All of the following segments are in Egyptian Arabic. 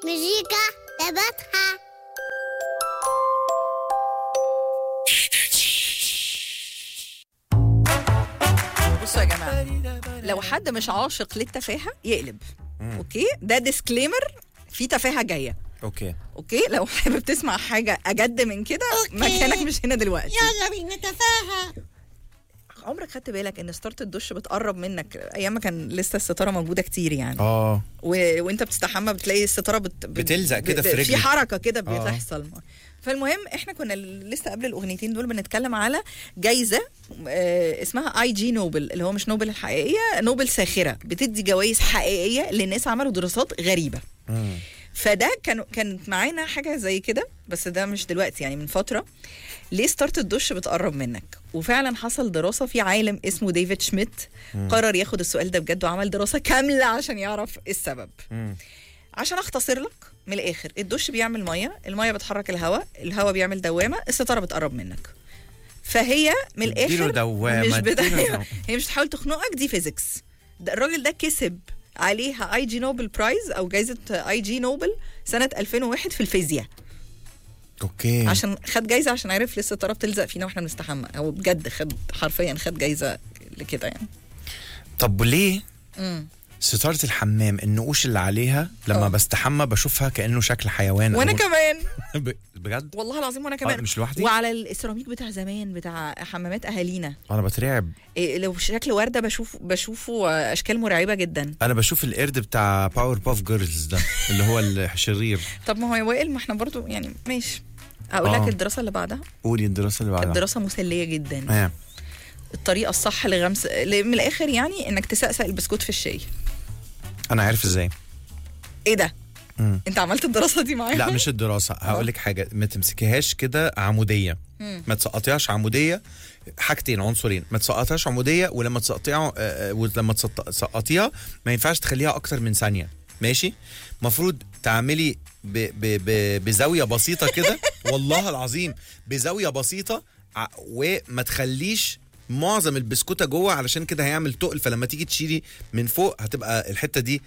مزيكا تبعتها بصوا يا جماعه لو حد مش عاشق للتفاهه يقلب اوكي ده ديسكليمر في تفاهه جايه اوكي اوكي لو حابب تسمع حاجه اجد من كده أوكي. مكانك مش هنا دلوقتي يلا بينا تفاهة عمرك خدت بالك ان ستاره الدش بتقرب منك ايام ما كان لسه الستاره موجوده كتير يعني اه و... وانت بتستحمى بتلاقي الستاره بت... بت... بتلزق كده في في رجلك. حركه كده آه. بتحصل فالمهم احنا كنا لسه قبل الاغنيتين دول بنتكلم على جايزه آه اسمها اي جي نوبل اللي هو مش نوبل الحقيقيه نوبل ساخره بتدي جوائز حقيقيه لناس عملوا دراسات غريبه مم. فده كان كانت معانا حاجه زي كده بس ده مش دلوقتي يعني من فتره ليه ستارت الدش بتقرب منك وفعلا حصل دراسه في عالم اسمه ديفيد شميت قرر ياخد السؤال ده بجد وعمل دراسه كامله عشان يعرف إيه السبب مم. عشان اختصر لك من الاخر الدش بيعمل ميه الميه بتحرك الهواء الهواء بيعمل دوامه الستاره بتقرب منك فهي من اديله الاخر دوامة، مش بدا... اديله دوامة. هي مش بتحاول تخنقك دي فيزيكس ده الراجل ده كسب عليها اي جي نوبل برايز او جائزه اي جي نوبل سنه 2001 في الفيزياء اوكي عشان خد جايزه عشان عرف ليه الستاره بتلزق فينا واحنا بنستحمى هو بجد خد حرفيا خد جايزه لكده يعني طب وليه امم ستارة الحمام النقوش اللي عليها لما آه. بستحمى بشوفها كأنه شكل حيوان وانا أو- كمان ب- بجد والله العظيم وانا كمان مش لوحدي؟ وعلى السيراميك بتاع زمان بتاع حمامات اهالينا انا بترعب إيه لو شكل ورده بشوف بشوفه اشكال مرعبه جدا انا بشوف القرد بتاع باور باف جيرلز ده اللي هو الشرير طب ما هو يا وائل ما احنا برضو يعني ماشي اقول آه. لك الدراسه اللي بعدها قولي الدراسة اللي كانت بعدها دراسه مسليه جدا آه. الطريقه الصح لغمس ل- من الاخر يعني انك تسقسق البسكوت في الشاي انا عارف ازاي ايه ده مم. انت عملت الدراسه دي معايا لا مش الدراسة هقول لك حاجة ما تمسكيهاش كده عمودية مم. ما تسقطيهاش عمودية حاجتين عنصرين ما تسقطيهاش عمودية ولما تسقطيها آه، آه، ولما تسط- تسقطيها ما ينفعش تخليها أكتر من ثانية ماشي المفروض تعملي ب ب ب بزاوية بسيطة كده والله العظيم بزاوية بسيطة ع- وما تخليش معظم البسكوته جوه علشان كده هيعمل تقل فلما تيجي تشيلي من فوق هتبقى الحته دي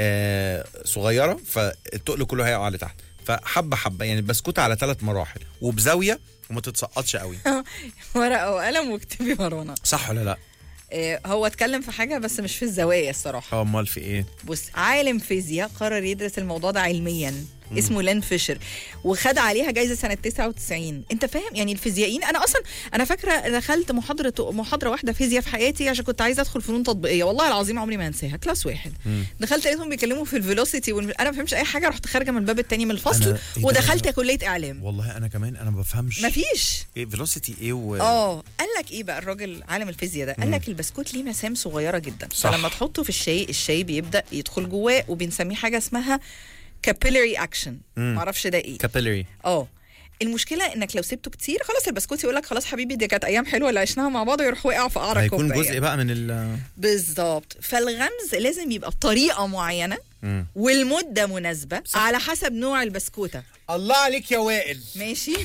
آه صغيره فالتقل كله هيقع لتحت فحبه حبه يعني البسكوته على ثلاث مراحل وبزاويه وما تتسقطش قوي ورقه وقلم واكتبي ورانا صح ولا لا إيه هو اتكلم في حاجه بس مش في الزوايا الصراحه اه امال في ايه بص عالم فيزياء قرر يدرس الموضوع ده علميا اسمه لين فيشر وخد عليها جايزه سنه 99 انت فاهم يعني الفيزيائيين انا اصلا انا فاكره دخلت محاضره محاضره واحده فيزياء في حياتي عشان كنت عايزه ادخل فنون تطبيقيه والله العظيم عمري ما انساها كلاس واحد دخلت لقيتهم بيتكلموا في الفيلوسيتي والم... انا ما فهمش اي حاجه رحت خارجه من الباب التاني من الفصل أنا- إيه ده؟ ودخلت كليه اعلام والله انا كمان انا ما بفهمش مفيش ايه فيلوسيتي ايه و... اه قال لك ايه بقى الراجل عالم الفيزياء ده قال لك البسكوت ليه مسام صغيره جدا صح. فلما تحطه في الشاي الشاي بيبدا يدخل جواه وبنسميه حاجه اسمها كابيلاري اكشن معرفش ده ايه كابيلري اه المشكله انك لو سبته كتير خلاص البسكوت يقول لك خلاص حبيبي دي كانت ايام حلوه اللي عشناها مع بعض ويروح وقع في قعر هيكون الكوبايه جزء بقى من ال بالظبط فالغمز لازم يبقى بطريقه معينه مم. والمده مناسبه صح. على حسب نوع البسكوته الله عليك يا وائل ماشي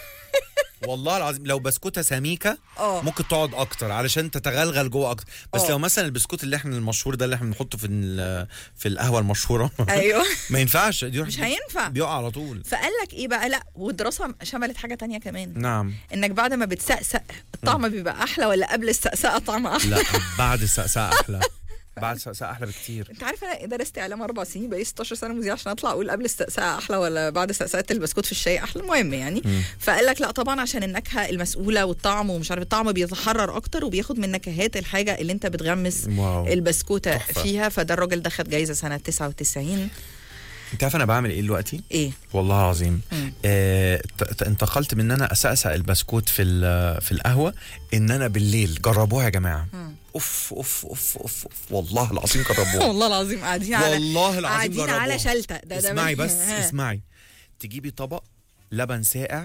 والله العظيم لو بسكوته سميكه اه ممكن تقعد اكتر علشان تتغلغل جوه اكتر بس آه. لو مثلا البسكوت اللي احنا المشهور ده اللي احنا بنحطه في ال- في القهوه المشهوره ايوه ما ينفعش دي مش هينفع بيقع على طول فقال لك ايه بقى لا والدراسه شملت حاجه تانية كمان نعم انك بعد ما بتسقسق الطعم بيبقى احلى ولا قبل السقسقه طعم احلى لا بعد السقسقه احلى بعد السقسقه احلى بكتير انت عارف انا درست اعلام اربع سنين بقالي 16 سنه مذيع عشان اطلع اقول قبل السقسقه احلى ولا بعد سقسقه البسكوت في الشاي احلى المهم يعني فقال لك لا طبعا عشان النكهه المسؤوله والطعم ومش عارف الطعم بيتحرر اكتر وبياخد من نكهات الحاجه اللي انت بتغمس واو. البسكوته تحفة. فيها فده الراجل ده خد جايزه سنه 99 انت عارف انا بعمل ايه دلوقتي ايه والله العظيم مم. آه ت- ت- انتقلت من ان انا اسقسق البسكوت في ال- في القهوه ان انا بالليل جربوها يا جماعه اوف اوف اوف اوف, أوف. والله العظيم جربوها والله العظيم قاعدين على والله العظيم قاعدين جربوها على شلته ده ده اسمعي من- بس ها. اسمعي تجيبي طبق لبن ساقع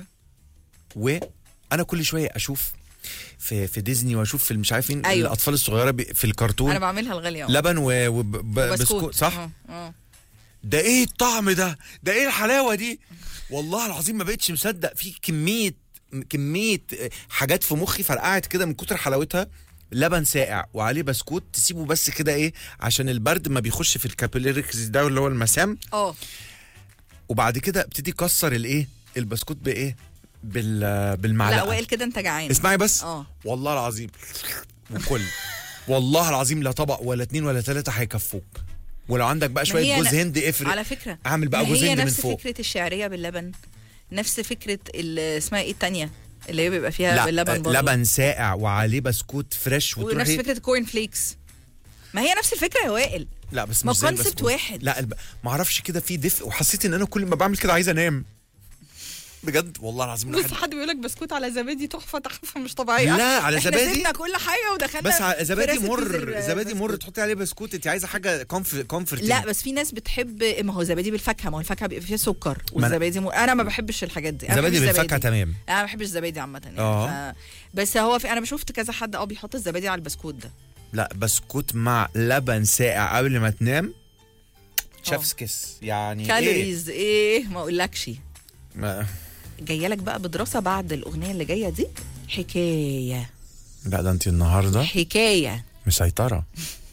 وانا كل شويه اشوف في في ديزني واشوف في مش عارف مين أيوة. الاطفال الصغيره بي- في انا الكرتون بعملها الغاليه لبن وبسكوت صح اه اه ده ايه الطعم ده ده ايه الحلاوه دي والله العظيم ما بقتش مصدق في كميه كميه حاجات في مخي فرقعت كده من كتر حلاوتها لبن ساقع وعليه بسكوت تسيبه بس كده ايه عشان البرد ما بيخش في الكابيلاريكس ده اللي هو المسام اه وبعد كده ابتدي كسر الايه البسكوت بايه بال لا بالمعلقه وائل كده انت جعان اسمعي بس اه والله العظيم وكل والله العظيم لا طبق ولا اتنين ولا تلاته هيكفوك ولو عندك بقى ما شويه هي جوز أنا- هند افرق على فكره اعمل بقى ما جوز هي هند من نفس فوق فكره الشعريه باللبن نفس فكره ال- اسمها ايه التانية اللي هي بيبقى فيها لا باللبن برضه لبن ساقع وعليه بسكوت فريش ونفس وتروحي فكره الكورن فليكس ما هي نفس الفكره يا وائل لا بس ما مش زي concept البسكوت. واحد. لا الب... ما اعرفش كده في دفء وحسيت ان انا كل ما بعمل كده عايز انام بجد والله العظيم بص الواحد حد بيقول لك بسكوت على زبادي تحفه تحفه مش طبيعيه لا على احنا زبادي سيبنا كل حاجه ودخلنا بس ع- في زبادي ريسيبيز مر ال- زبادي مر البسكوت. تحطي عليه بسكوت انت عايزه حاجه كومف كومفورت لا بس في ناس بتحب ما هو زبادي بالفاكهه ما هو الفاكهه بيبقى فيها سكر أنا- والزبادي م... انا ما بحبش الحاجات دي أنا ما زبادي بحبش بالفاكهه تمام انا ما بحبش الزبادي عامه يعني آه. ف... بس هو في انا بشوفت كذا حد اه بيحط الزبادي على البسكوت ده لا بسكوت مع لبن ساقع قبل ما تنام شيف's كيس يعني ايه كالوريز ايه ما اقولكش ما... جايه لك بقى بدراسه بعد الاغنيه اللي جايه دي حكايه لا ده انت النهارده حكايه مسيطره